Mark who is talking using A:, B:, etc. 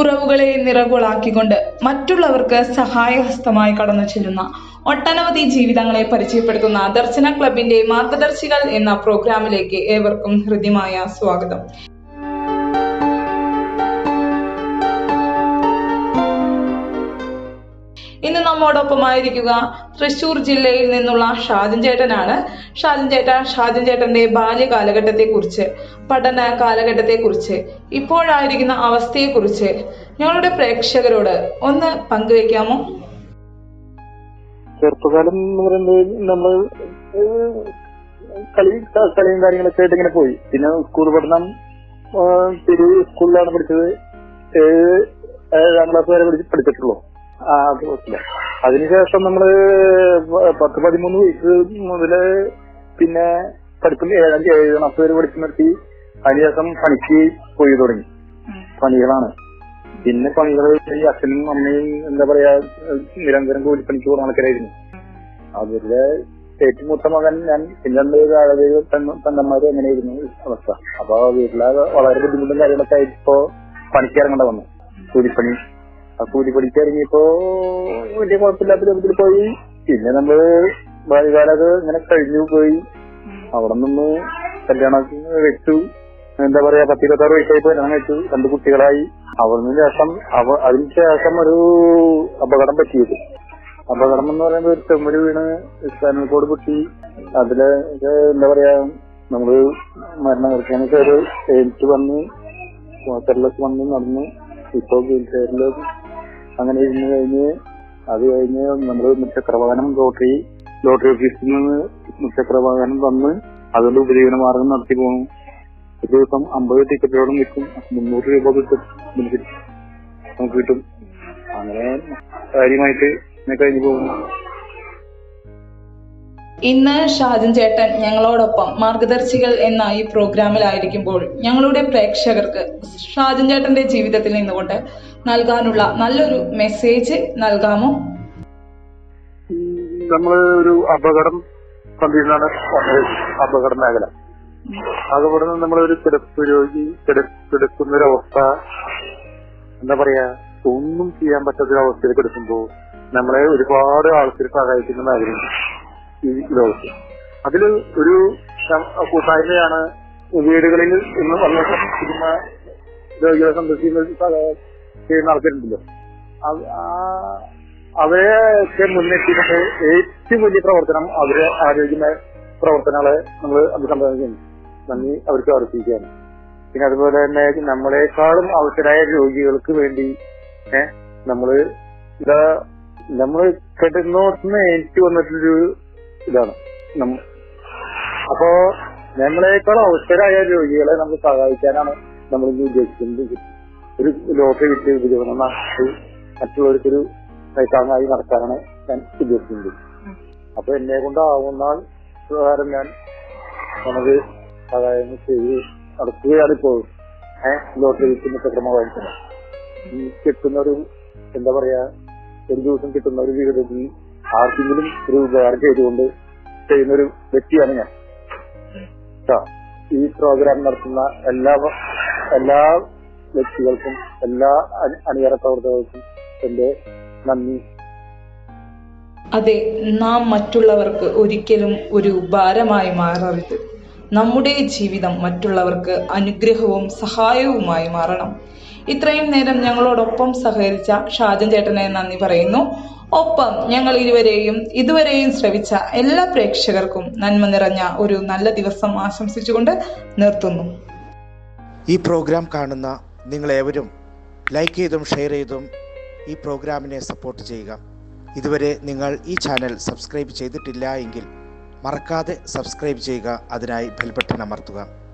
A: കുറവുകളെ നിറകുകളാക്കിക്കൊണ്ട് മറ്റുള്ളവർക്ക് സഹായഹസ്തമായി കടന്നു ചെല്ലുന്ന ഒട്ടനവധി ജീവിതങ്ങളെ പരിചയപ്പെടുത്തുന്ന ദർശന ക്ലബിന്റെ മാർഗദർശികൾ എന്ന പ്രോഗ്രാമിലേക്ക് ഏവർക്കും ഹൃദ്യമായ സ്വാഗതം ഇന്ന് നമ്മോടൊപ്പമായിരിക്കുക തൃശൂർ ജില്ലയിൽ നിന്നുള്ള ഷാജൻ ചേട്ടനാണ് ഷാജൻ ചേട്ട ഷാജൻ ചേട്ടന്റെ ബാല്യകാലഘട്ടത്തെക്കുറിച്ച് പഠന കാലഘട്ടത്തെക്കുറിച്ച് ഇപ്പോഴായിരിക്കുന്ന അവസ്ഥയെക്കുറിച്ച് ഞങ്ങളുടെ പ്രേക്ഷകരോട് ഒന്ന് പങ്കുവെക്കാമോ
B: ചെറുപ്പകാലം എന്ന് പറയുന്നത് നമ്മൾ കളി കളിയും കാര്യങ്ങളൊക്കെ ആയിട്ട് ഇങ്ങനെ പോയി പിന്നെ സ്കൂൾ പഠനം ആ, തിരു സ്കൂളിലാണ് പഠിച്ചത് ഏഴ് ഏഴാം ക്ലാസ് വരെ പഠിച്ച് പഠിച്ചിട്ടുള്ളൂ ആ അത് കുഴപ്പമില്ല അതിനുശേഷം നമ്മള് പ- പത്ത് പതിമൂന്ന് വയസ്സ് മുതല് പിന്നെ പഠിപ്പിൽ ഏഴാം ഏഴ് ക്ലാസ് വരെ പഠിച്ചു നിർത്തി അതിനുശേഷം പണിക്ക് പോയി തുടങ്ങി പണികളാണ് പിന്നെ പണികൾ ഈ അച്ഛനും അമ്മയും എന്താ പറയാ നിരന്തരം കൂലിപ്പണിക്ക് പോകുന്ന ആൾക്കാരായിരുന്നു അതിലെ ഏറ്റവും മൂത്ത മകൻ ഞാൻ പിന്നെ രണ്ട് താഴെ പെണ്ണന്മാര് അങ്ങനെയായിരുന്നു അവസ്ഥ അപ്പൊ വീട്ടിലെ വളരെ ബുദ്ധിമുട്ടും കാര്യങ്ങളൊക്കെ ആയിപ്പോ പണിക്ക് ഇറങ്ങേണ്ട വന്നു കൂലിപ്പണി ആ കൂലിപ്പണിക്ക് ഇറങ്ങിയപ്പോ വലിയ കുഴപ്പമില്ലാത്ത രൂപത്തിൽ പോയി പിന്നെ നമ്മള് ബാല്യകാലത്ത് ഇങ്ങനെ കഴിഞ്ഞു പോയി അവിടെ നിന്ന് കല്യാണം വെച്ചു എന്താ പറയാ പത്തിരുപത്താറ് വയസ്സായപ്പോ കല്യാണം വെച്ചു രണ്ട് കുട്ടികളായി അവിടുന്ന് ശേഷം അവ അതിന് ശേഷം ഒരു അപകടം പറ്റിയത് അപകടം എന്ന് പറയുന്നത് ഒരു ചെമ്മര് വീണ് സ്പാനൽ കോഡ് പൊട്ടി അതില് ഇത് എന്താ പറയാ നമ്മള് മരണം കിടക്കാനൊക്കെ ഒരു എനിക്ക് വന്ന് വാട്ടർലെസ് വന്ന് നടന്നു ഇപ്പൊ വീൽ ചെയറില് അങ്ങനെ ഇരുന്ന് കഴിഞ്ഞ് അത് കഴിഞ്ഞ് നമ്മള് മുച്ചക്രവാഹനം ലോട്ടറി ലോട്ടറി ഓഫീസിൽ നിന്ന് മുച്ചക്രവാഹനം വന്ന് അതുകൊണ്ട് ഉപജീവന മാർഗം നടത്തി പോകുന്നു ഒരു ദിവസം അമ്പത് ടിക്കറ്റോളം കിട്ടും മുന്നൂറ് രൂപ കിട്ടും ബെനിഫിറ്റ് നമുക്ക് കിട്ടും അങ്ങനെ കാര്യമായിട്ട് ഇങ്ങനെ കഴിഞ്ഞു പോകുന്നു
A: ഇന്ന് ഷാജൻ ചേട്ടൻ ഞങ്ങളോടൊപ്പം മാർഗദർശികൾ എന്ന ഈ പ്രോഗ്രാമിലായിരിക്കുമ്പോൾ ഞങ്ങളുടെ പ്രേക്ഷകർക്ക് ഷാജൻ ചേട്ടന്റെ ജീവിതത്തിൽ നിന്നുകൊണ്ട് നൽകാനുള്ള നല്ലൊരു മെസ്സേജ് നൽകാമോ
B: നമ്മള് ഒരു അപകടം കണ്ടിരുന്നാണ് വന്നത് അപകട മേഖല അതുപോലെ നമ്മൾ ഒരു കിടപ്പ് രോഗി കിട- കിടക്കുന്ന ഒരു അവസ്ഥ എന്താ പറയാ ഒന്നും ചെയ്യാൻ പറ്റാത്ത ഒരു അവസ്ഥയിൽ കിടക്കുമ്പോ നമ്മളെ ഒരുപാട് ആൾക്കാർ സഹായിക്കുന്ന മേഖലയുണ്ട് ഈ ലോകത്ത് അതില് ഒരു സം- കൂട്ടായ്മയാണ് വീടുകളിൽ ഇന്ന് വന്ന സിനിമ രോഗികളെ സന്ദർശിക്കുന്ന സഹായം ചെയ്യുന്ന ആൾക്കാരുണ്ടല്ലോ അത് ആ- അവരെയൊക്കെ മുന്നെത്തിയിട്ട് ഏറ്റവും വലിയ പ്രവർത്തനം അവരെ ആരോഗ്യ പ്രവർത്തനങ്ങളെ നമ്മൾ അഭിസംബോധന ചെയ്യുന്നു നന്ദി അവർക്ക് അർപ്പിക്കുകയാണ് പിന്നെ അതുപോലെ തന്നെ നമ്മളെക്കാളും അവസരായ രോഗികൾക്ക് വേണ്ടി ഏഹ് നമ്മള് ഇതാ നമ്മള് കിടന്നോട്ടുന്ന് എനിക്ക് വന്നിട്ടൊരു ഇതാണ് നമ്മ- അപ്പോ നമ്മളെക്കാളും അവസരായ രോഗികളെ നമുക്ക് സഹായിക്കാനാണ് നമ്മൾ ഇന്ന് ഉദ്ദേശിക്കുന്നത് ഒരു ലോട്ടറി വിറ്റ് ഉപജീവനം നടത്തി മറ്റുള്ളവർക്കൊരു കൈത്താങ്ങായി നടത്താനാണ് ഞാൻ ഉദ്ദേശിക്കുന്നത് അപ്പൊ എന്നെ കൊണ്ടാവുന്ന പ്രകാരം ഞാൻ നമുക്ക് സഹായങ്ങൾ ചെയ്ത് നടത്തുകയാണ് ഇപ്പോൾ ഏഹ് ലോട്ടറി വിൽക്കുന്ന ചക്രമാവായിരിക്കുന്നത് ഈ കിട്ടുന്ന ഒരു എന്താ പറയാ ഒരു ദിവസം കിട്ടുന്ന ഒരു വിഹിതത്തിൽ ആർക്കെങ്കിലും ഒരു ഉപകാരം ചെയ്തുകൊണ്ട് ചെയ്യുന്ന ഒരു വ്യക്തിയാണ് ഞാൻ ട്ടോ. ഈ പ്രോഗ്രാം നടത്തുന്ന എല്ലാ എല്ലാ വ്യക്തികൾക്കും എല്ലാ അണി- അണിയറ പ്രവർത്തകർക്കും എന്റെ നന്ദി
A: അതെ നാം മറ്റുള്ളവർക്ക് ഒരിക്കലും ഒരു ഭാരമായി മാറരുത് നമ്മുടെ ജീവിതം മറ്റുള്ളവർക്ക് അനുഗ്രഹവും സഹായവുമായി മാറണം ഇത്രയും നേരം ഞങ്ങളോടൊപ്പം സഹകരിച്ച ഷാജൻ ചേട്ടനെ നന്ദി പറയുന്നു ഒപ്പം ഞങ്ങൾ ഇരുവരെയും ഇതുവരെയും ശ്രവിച്ച എല്ലാ പ്രേക്ഷകർക്കും നന്മ നിറഞ്ഞ ഒരു നല്ല ദിവസം ആശംസിച്ചുകൊണ്ട് നിർത്തുന്നു
C: ഈ പ്രോഗ്രാം കാണുന്ന നിങ്ങളേവരും ലൈക്ക് ചെയ്തും ഷെയർ ചെയ്തും ഈ പ്രോഗ്രാമിനെ സപ്പോർട്ട് ചെയ്യുക ഇതുവരെ നിങ്ങൾ ഈ ചാനൽ സബ്സ്ക്രൈബ് ചെയ്തിട്ടില്ല എങ്കിൽ മറക്കാതെ സബ്സ്ക്രൈബ് ചെയ്യുക അതിനായി ബെൽ ബട്ടൺ അമർത്തുക